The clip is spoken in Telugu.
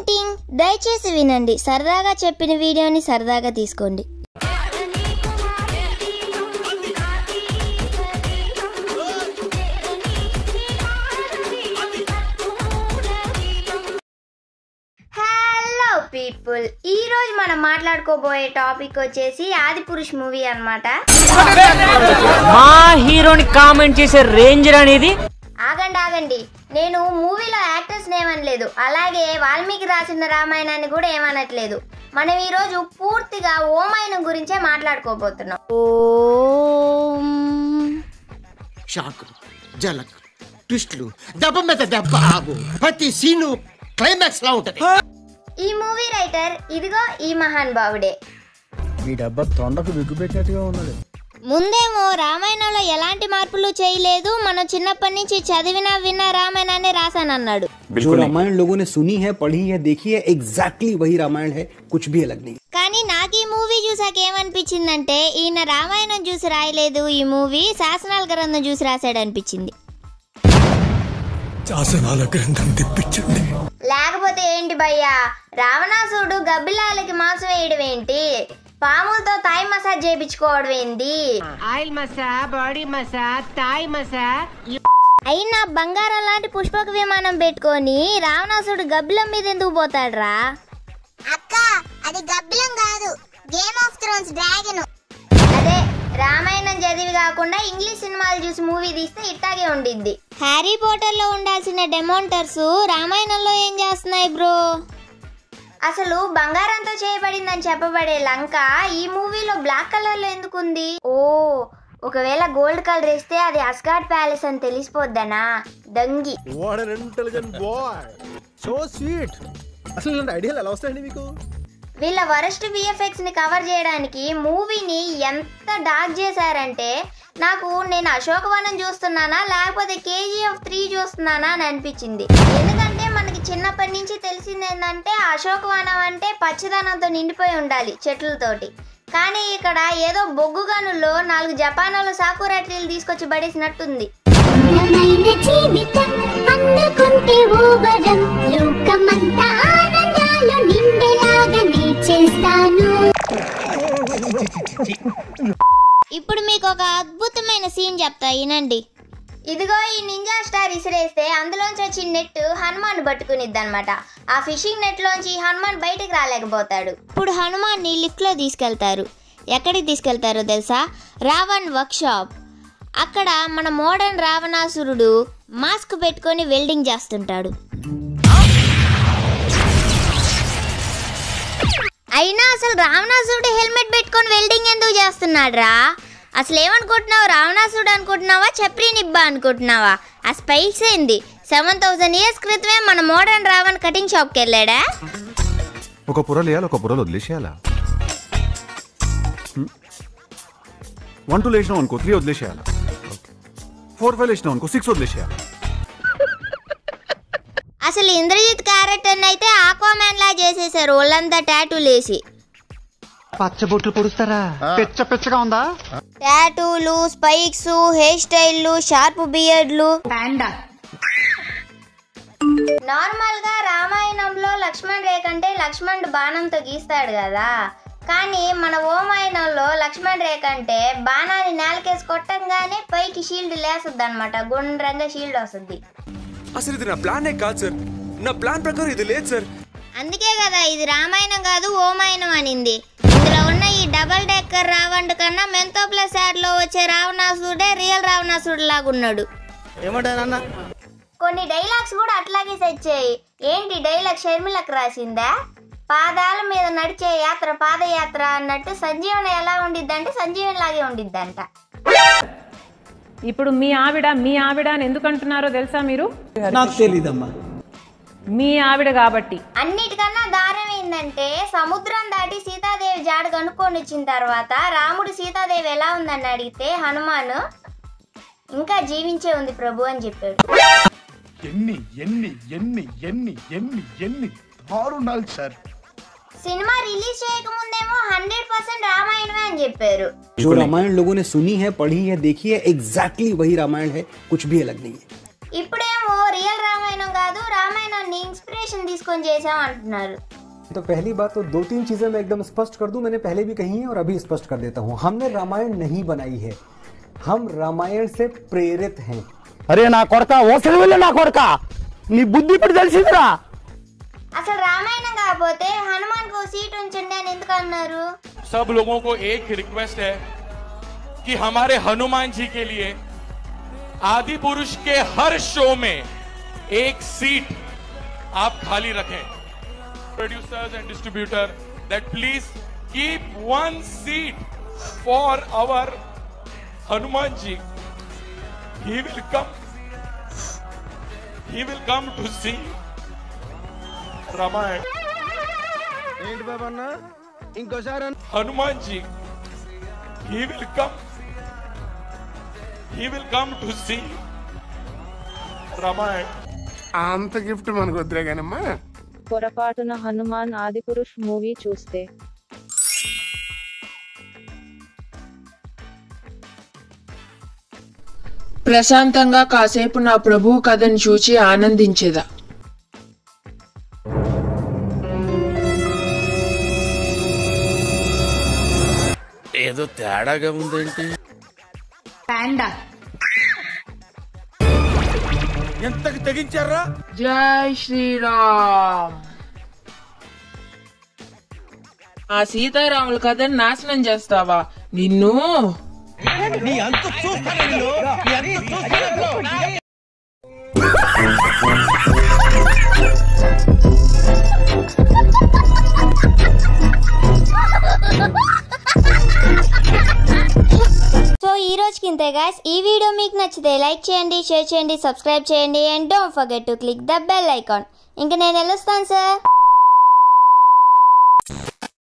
పేరెంటింగ్ దయచేసి వినండి సరదాగా చెప్పిన వీడియోని సరదాగా తీసుకోండి హలో పీపుల్ ఈ రోజు మనం మాట్లాడుకోబోయే టాపిక్ వచ్చేసి ఆది పురుష్ మూవీ అన్నమాట మా హీరోని కామెంట్ చేసే రేంజర్ అనేది ఆగండి ఆగండి నేను మూవీలో యాక్టర్స్ ఏమనలేదు అలాగే వాల్మీకి రాసిన రామాయణాన్ని కూడా ఏమనట్లేదు మనం ఈరోజు పూర్తిగా ఓమాయనం గురించే మాట్లాడుకోబోతున్నాం ఓం షాకులు జలకులు ట్విస్టులు దెబ్బ మీద దెబ్బ ఆగు ప్రతి సీను క్లైమాక్స్ లా ఉంటది ఈ మూవీ రైటర్ ఇదిగో ఈ మహాన్ బావుడే ఈ డబ్బా తొండకు విగ్గుపెట్టినట్టుగా ఉన్నది ముందేమో రామాయణంలో ఎలాంటి మార్పులు చేయలేదు మనం చిన్నప్పటి నుంచి చదివిన విన్న రామాయణాన్ని రాశానన్నాడు जो रामायण लोगों ने सुनी है पढ़ी है देखी है एग्जैक्टली वही रामायण है कुछ भी अलग नहीं కానీ నాకు ఈ మూవీ చూసాక ఏమనిపించిందంటే ఈయన రామాయణం చూసి రాయలేదు ఈ మూవీ శాసనాల గ్రంథం చూసి రాశాడు అనిపించింది శాసనాల గ్రంథం తెప్పించండి లేకపోతే ఏంటి భయ్యా రావణాసుడు గబ్బిలాలకి మాంసం వేయడం ఏంటి పాములతో తాయి మసాజ్ చేయించుకోవడం ఏంటి oil massage body massage Thai massage అయినా బంగారం లాంటి పుష్పక విమానం పెట్టుకొని రావణాసుడు గబ్బిలం మీద ఎందుకు పోతాడ్రా అక్క అది గబ్బిలం కాదు గేమ్ ఆఫ్ థ్రోన్స్ డ్రాగన్ అదే రామాయణం చదివి కాకుండా ఇంగ్లీష్ సినిమాలు చూసి మూవీ తీస్తే ఇట్టాగే ఉండిద్ది హ్యారీ పోటర్ లో ఉండాల్సిన డెమోంటర్స్ రామాయణంలో ఏం చేస్తున్నాయి బ్రో అసలు బంగారంతో చేయబడిందని చెప్పబడే లంక ఈ మూవీలో బ్లాక్ కలర్ లో ఎందుకుంది ఓ ఒకవేళ గోల్డ్ కలర్ వేస్తే అది అస్గాడ్ ప్యాలెస్ అని తెలిసిపోద్దనా దంగి what an intelligent boy so sweet అసలు ఇలాంటి ఐడియాలు ఎలా వస్తాయండి మీకు వీళ్ళ వరస్ట్ విఎఫ్ఎక్స్ ని కవర్ చేయడానికి మూవీని ఎంత డార్క్ చేశారంటే నాకు నేను అశోకవనం చూస్తున్నానా లేకపోతే కేజీఎఫ్ త్రీ చూస్తున్నానా అని అనిపించింది ఎందుకంటే మనకి చిన్నప్పటి నుంచి తెలిసింది ఏంటంటే అశోకవనం అంటే పచ్చదనంతో నిండిపోయి ఉండాలి చెట్లతోటి కానీ ఇక్కడ ఏదో బొగ్గు గనుల్లో నాలుగు జపానాలు సాకురాట్రీలు తీసుకొచ్చి పడేసినట్టుంది అందమైన జీవితం అందుకుంటే ఓవరం లోకమంతా ఆనందాలు నిండేలాగా నే చేస్తాను ఇప్పుడు మీకు ఒక అద్భుతమైన సీన్ చెప్తా వినండి ఇదిగో ఈ నింజా స్టార్ ఇసిరేస్తే అందులోంచి వచ్చి నెట్ హనుమాన్ పట్టుకునిద్ది అనమాట ఆ ఫిషింగ్ నెట్ లోంచి హనుమాన్ బయటకు రాలేకపోతాడు ఇప్పుడు హనుమాన్ ని లిఫ్ట్ లో తీసుకెళ్తారు ఎక్కడికి తీసుకెళ్తారో తెలుసా రావణ్ వర్క్ షాప్ అక్కడ మన మోడర్న్ రావణాసురుడు మాస్క్ పెట్టుకొని వెల్డింగ్ చేస్తుంటాడు అయినా అసలు రావణాసురుడు హెల్మెట్ పెట్టుకొని వెల్డింగ్ ఎందుకు చేస్తున్నాడు రా అసలు ఏమనుకుంటున్నావు రావణాసురుడు అనుకుంటున్నావా చప్రీ నిబ్బా అనుకుంటున్నావా ఆ స్పైక్స్ ఏంది సెవెన్ థౌసండ్ ఇయర్స్ క్రితమే మన మోడర్న్ రావణ్ కటింగ్ షాప్కి వెళ్ళాడా ఒక పొర లేయాలి ఒక పొరలు వదిలేసేయాలా వన్ టూ లేచినాం అనుకో త్రీ వదిలేసేయాలా ఫోర్ ఫైవ్ లేచినాం అనుకో సిక్స్ వదిలేసేయాలి అసలు ఇంద్రజిత్ క్యారెక్టర్ అయితే ఆక్వామ్యాన్ లా చేసేసారు ఒళ్ళంతా టాటూలు వేసి పచ్చబొట్లు పొడుస్తారా పెచ్చ పెచ్చగా ఉందా టాటూలు స్పైక్స్ హెయిర్ స్టైల్లు షార్ప్ బియర్డ్లు నార్మల్ గా రామాయణంలో లక్ష్మణ్ రేఖ అంటే లక్ష్మణుడు బాణంతో గీస్తాడు కదా కానీ మన ఓమాయణంలో లక్ష్మణ్ రేఖ అంటే బాణాన్ని నేలకేసి కొట్టంగానే పైకి షీల్డ్ లేస్తుంది అనమాట గుండ్రంగా షీల్డ్ వస్తుంది అసలు ఇది నా ప్లానే కాదు సార్ నా ప్లాన్ ప్రకారం ఇది లేదు సార్ అందుకే కదా ఇది రామాయణం కాదు ఓమాయణం అనింది ఇందులో ఉన్న ఈ డబల్ డెక్కర్ రావణుడు కన్నా మెంతో ప్లస్ యాడ్ లో వచ్చే రావణాసుడే రియల్ రావణాసుడు లాగా ఉన్నాడు ఏమంటానన్నా కొన్ని డైలాగ్స్ కూడా అట్లాగే సెట్ చేయి ఏంటి డైలాగ్ షర్మిలకు రాసిందా పాదాల మీద నడిచే యాత్ర పాదయాత్ర అన్నట్టు సంజీవన ఎలా ఉండిద్దంటే సంజీవన్ లాగే ఉండిద్దంట ఇప్పుడు మీ ఆవిడ మీ ఆవిడ అని ఎందుకు అంటున్నారో తెలుసా మీరు నాకు తెలీదమ్మా మీ ఆవిడ కాబట్టి అన్నిటికన్నా దారుణం ఏంటంటే సముద్రం దాటి సీతాదేవి జాడ కనుక్కొని వచ్చిన తర్వాత రాముడు సీతాదేవి ఎలా ఉందని అడిగితే హనుమాన్ ఇంకా జీవించే ఉంది ప్రభు అని చెప్పాడు ఎన్ని ఎన్ని ఎన్ని ఎన్ని ఎన్ని ఎన్ని దారుణాలు సార్ సినిమా రిలీజ్ చేయకముందేమో హండ్రెడ్ పర్సెంట్ రామాయణమే అని చెప్పారు जो रामायण लोगों ने सुनी है पढ़ी है देखी है एग्जैक्टली वही रामायण है कुछ भी अलग नहीं है ఇప్పుడేమో రియల్ రామాయణం కాదు రామాయణాన్ని ఇన్స్పిరేషన్ తీసుకొని చేసాం అంటున్నారు तो पहली बात तो दो तीन चीजें मैं एकदम स्पष्ट कर दूं मैंने पहले भी कही हैं और अभी स्पष्ट कर देता हूं हमने रामायण नहीं बनाई है हम रामायण से प्रेरित हैं అరే నా కొడక ఓసలి వెళ్ళి నా కొడక నీ బుద్ధి ఇప్పుడు తెలిసిందిరా అసలు రామాయణం కాకపోతే హనుమాన్ కు సీట్ ఉంచండి అని ఎందుకు అన్నారు सब लोगों को एक रिक्वेस्ट है कि हमारे हनुमान जी के लिए आदि पुरुष के हर शो में एक सीट आप खाली रखें producers and distributor that please keep one seat for our Hanuman ji he will come he will come to see Ramayan ఏంటి బాబన్న ఇంకోసారి Hanuman ji he will come he will come to see Ramayan అంత గిఫ్ట్ మనకు వద్దులే కానమ్మా పొరపాటున హనుమాన్ ఆదిపురుష్ మూవీ చూస్తే ప్రశాంతంగా కాసేపు నా ప్రభువు కథను చూచి ఆనందించేదా ఏదో తేడాగా ఉందేంటి పాండా ఎంతకు తెగించారా జై శ్రీరామ్ ఆ సీతారాముల కథను నాశనం చేస్తావా నిన్ను నీ అంత చూస్తాను నీ అంత చూస్తాను సో ఈ రోజుకి ఇంతే గాయస్ ఈ వీడియో మీకు నచ్చితే లైక్ చేయండి షేర్ చేయండి సబ్స్క్రైబ్ చేయండి and don't forget to click the bell icon ఇంకా నేను వెళ్ళొస్తాను సార్